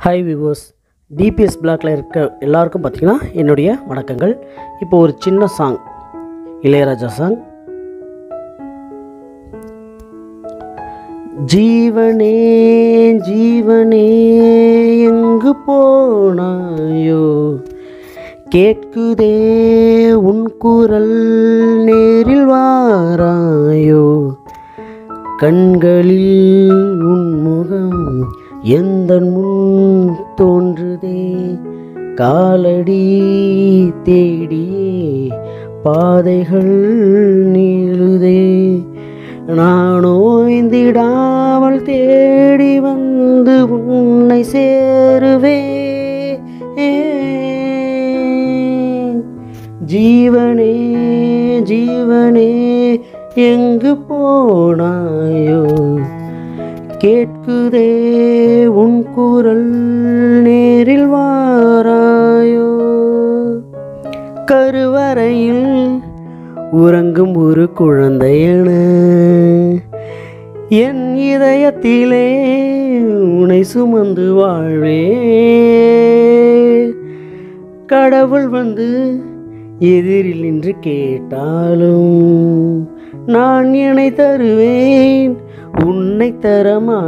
hi விவோஸ் DPS பிளாக்ல இருக்க எல்லாருக்கும் பார்த்தீங்கன்னா என்னுடைய வணக்கங்கள் இப்போ ஒரு சின்ன சாங் இளையராஜா சாங் ஜீவனே ஜீவனே எங்கு போனாயோ கேட்குதே உன் குரல் நேரில் வாராயோ கண்களில் உன் முகம் எந்த முன் தோன்றுதே காலடி தேடியே பாதைகள் நீளுதே நான் ஓய்ந்திடாமல் தேடி வந்து உன்னை சேருவே ஜீவனே ஜீவனே எங்கு போனாயோ கேட்குதே உன் குரல் நேரில் வாராயோ கருவறையில் உறங்கும் ஒரு குழந்தையன என் இதயத்திலே உனை சுமந்து வாழ்வே கடவுள் வந்து எதிரில் நின்று கேட்டாலும் நான் என்னை தருவேன் உன்னை தர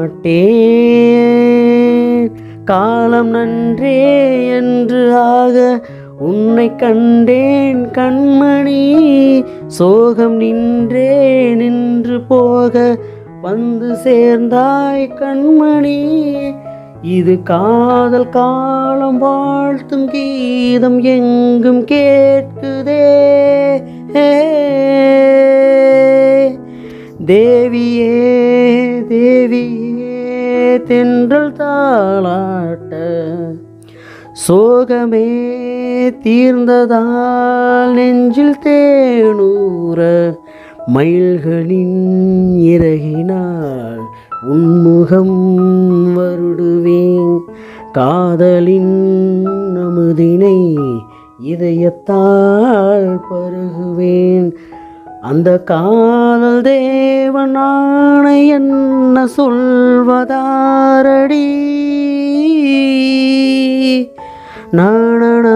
மாட்டேன் காலம் நன்றே என்று ஆக உன்னை கண்டேன் கண்மணி சோகம் நின்றே நின்று போக வந்து சேர்ந்தாய் கண்மணி இது காதல் காலம் வாழ்த்தும் கீதம் எங்கும் கேட்குதே தேவியே தேவியே தென்றல் தாளாட்ட சோகமே தீர்ந்ததால் நெஞ்சில் தேனூர மயில்களின் இறகினால் உன்முகம் வருடுவேன் காதலின் அமுதினை இதயத்தால் பருகுவேன் அந்த காதல் தேவன் ஆணை என்ன சொல்வதாரடி நாணன